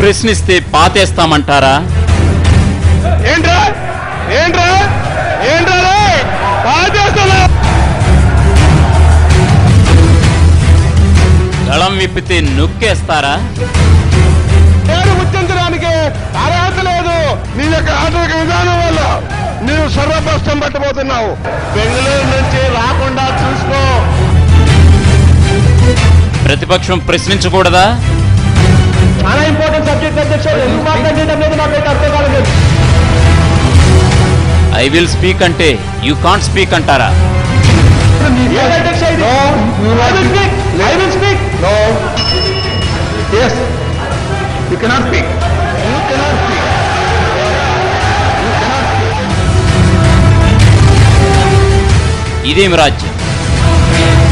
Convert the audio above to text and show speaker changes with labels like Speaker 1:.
Speaker 1: ప్రశ్నిస్తే పాతేస్తామంటారా
Speaker 2: ఏంట్రా ఏంట్రా ఏంట్రా రే? పాచేస్తున్నా
Speaker 1: గళం విప్పితే నొక్కేస్తారా
Speaker 2: పేరు ముచ్చించడానికి అర్హత లేదు నీ యొక్క ఆటవిక విధానం వల్ల నీవు సర్వభ్రష్టం పట్టబోతున్నావు బెంగళూరు నుంచి రాకుండా చూసుకో
Speaker 1: ప్రతిపక్షం ప్రశ్నించకూడదా
Speaker 2: చాలా ఇంపార్టెంట్ సబ్జెక్ట్ అధ్యక్ష ఎందుకు మాట్లాడేయడం లేదు నాకైతే అర్థం కాలేదు
Speaker 1: ఐ విల్ స్పీక్ అంటే యూ కాంట్ స్పీక్ అంటారా
Speaker 2: అధ్యక్ష ఇది I will speak I will speak no yes you cannot speak you cannot speak
Speaker 1: ఇదేమి రాజ్యం